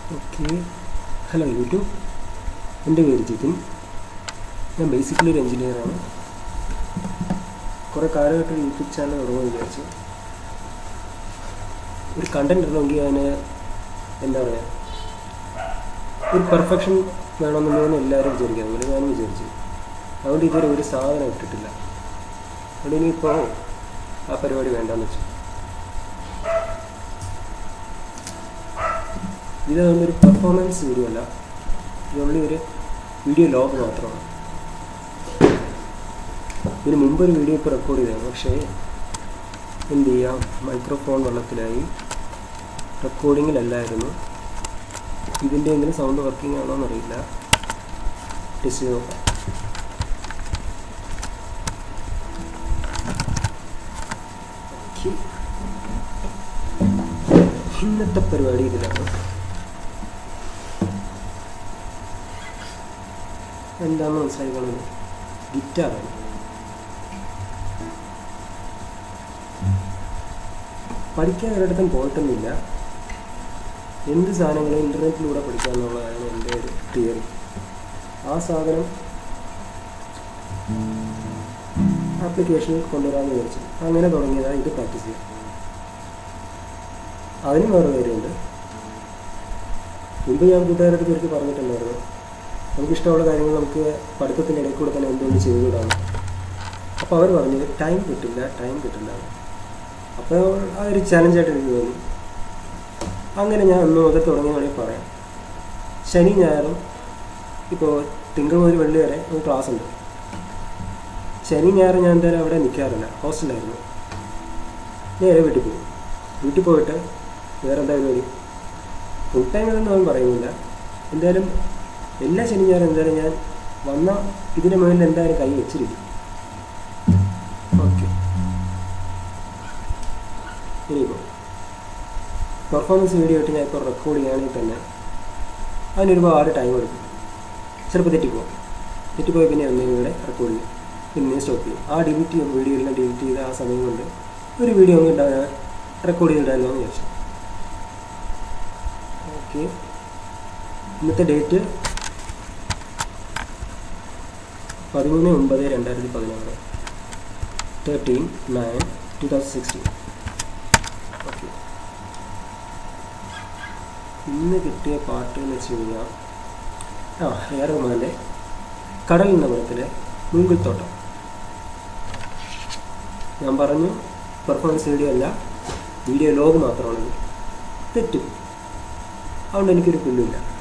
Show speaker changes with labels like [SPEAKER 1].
[SPEAKER 1] Okay hello YouTube എൻ്റെ പേര് ജിതിൻ ഞാൻ ബേസിക്കലി ഒരു എഞ്ചിനീയറാണ് കുറേ കാലമായിട്ട് ഒരു യൂട്യൂബ് ചാനൽ തുടങ്ങുമെന്ന് വിചാരിച്ചു ഒരു കണ്ടൻറ് ഇടണമെങ്കിൽ അതിന് എന്താ പറയുക ഒരു പെർഫെക്ഷൻ വേണമെന്നുള്ളതെന്ന് എല്ലാവരും വിചാരിക്കും അതുപോലെ ഞാനും വിചാരിച്ചു അതുകൊണ്ട് ഇതുവരെ ഒരു സാധനം ഇട്ടിട്ടില്ല അതുകൊണ്ട് ഇനിയിപ്പോൾ ആ പരിപാടി വേണ്ടെന്ന് വെച്ചു ഇതൊന്നും ഒരു പെർഫോമൻസ് വീഡിയോ അല്ല ഇതുള്ളി ഒരു വീഡിയോ ലോഗ് മാത്രമാണ് ഇതിന് മുമ്പ് ഒരു വീഡിയോ ഇപ്പോൾ റെക്കോർഡ് ചെയ്തതാണ് പക്ഷേ എന്ത് ചെയ്യാം മൈക്രോഫോൺ വെള്ളത്തിലായി റെക്കോർഡിങ്ങിലല്ലായിരുന്നു ഇതിൻ്റെ എന്തെങ്കിലും സൗണ്ട് വർക്കിംഗ് ആണോ എന്നറിയില്ല ടെസ്റ്റ് ചെയ്ത് നോക്കാം ഓക്കെ. ഇന്നത്തെ പരിപാടി ഇതിലാണ് എന്താണെന്ന് മനസ്സിലാക്കുന്നത് ഗിറ്റാറാണ് പഠിക്കാൻ ഒരിടത്തും പോയിട്ടൊന്നുമില്ല എന്ത് സാധനങ്ങളും ഇൻ്റർനെറ്റിലൂടെ പഠിക്കാമെന്നുള്ളതാണ് എൻ്റെ ഒരു തിയറി ആ സാധനം ആപ്ലിക്കേഷനിൽ കൊണ്ടുവരാമെന്ന് വിചാരിച്ചു അങ്ങനെ തുടങ്ങിയതാണ് ഇത് പ്രാക്ടീസ് ചെയ്യാം അതിനും വേറെ കാര്യമുണ്ട് മുമ്പ് ഞാൻ കൂട്ടുകാരുടെ പേർക്ക് പറഞ്ഞിട്ടുണ്ടായിരുന്നു നമുക്കിഷ്ടമുള്ള കാര്യങ്ങൾ നമുക്ക് പഠിത്തത്തിൻ്റെ ഇടയിൽ കൂടെ തന്നെ എന്തുകൊണ്ട് ചെയ്തുകൂടാണ് അപ്പോൾ അവർ പറഞ്ഞു ടൈം കിട്ടില്ല ടൈം കിട്ടില്ല അപ്പോൾ ആ ഒരു ചലഞ്ചായിട്ട് എനിക്ക് തോന്നി അങ്ങനെ ഞാൻ ഒന്ന് മുതൽ തുടങ്ങിയ വേണമെങ്കിൽ പറയാം ശനി ഞായറും ഇപ്പോൾ തിങ്കൾ മുതൽ വെള്ളി വരെ ഒരു ക്ലാസ് ഉണ്ട് ശനി ഞായർ ഞാൻ എന്തായാലും അവിടെ നിൽക്കാറില്ല ഹോസ്റ്റലായിരുന്നു നേരെ വീട്ടിൽ പോകും വീട്ടിൽ പോയിട്ട് വേറെ എന്താ പരിപാടി ഫുൾ ടൈം ഇതൊന്നും അവൻ പറയുന്നില്ല എന്തായാലും എല്ലാ ശനി ഞായറും എന്തായാലും ഞാൻ വന്ന ഇതിൻ്റെ മുകളിൽ എന്തായാലും കൈ വെച്ചിരിക്കും ഓക്കെ ഇനിയിപ്പോൾ പെർഫോമൻസ് വീഡിയോ ആയിട്ട് ഞാൻ ഇപ്പോൾ റെക്കോർഡ് ചെയ്യുകയാണെങ്കിൽ തന്നെ അതിന് ഒരുപാട് ടൈം എടുക്കും ചിലപ്പോൾ തെറ്റിപ്പോകും തെറ്റിപ്പോയി പിന്നെ ഒന്നേ കൂടെ റെക്കോർഡ് ചെയ്യും പിന്നെ സ്റ്റോപ്പ് ചെയ്യും ആ ഡിലീറ്റ് ചെയ്യും വീഡിയോ എല്ലാം ഡിലീറ്റ് ചെയ്ത ആ സമയം കൊണ്ട് ഒരു വീഡിയോ അങ്ങ് ഇടാൻ റെക്കോർഡ് ചെയ്തിടാമല്ലോ എന്ന് വിചാരിച്ചു ഓക്കെ ഇന്നത്തെ ഡേറ്റ് പതിമൂന്ന് ഒമ്പത് രണ്ടായിരത്തി പതിനാറ് thirteen nine two thousand sixteen okay ഇന്ന് കിട്ടിയ പാട്ട് എന്ന് വെച്ച് കഴിഞ്ഞാൽ ആ എ ആർ റഹ്മാൻ്റെ കടൽ എന്ന പടത്തിലെ മൂങ്കിൽത്തോട്ടം ഞാൻ പറഞ്ഞു പെർഫോമൻസ് വീഡിയോ അല്ല വീഡിയോ ലോഗ് മാത്രമാണിത് തെറ്റും അതുകൊണ്ട് എനിക്കൊരു പുല്ലില്ല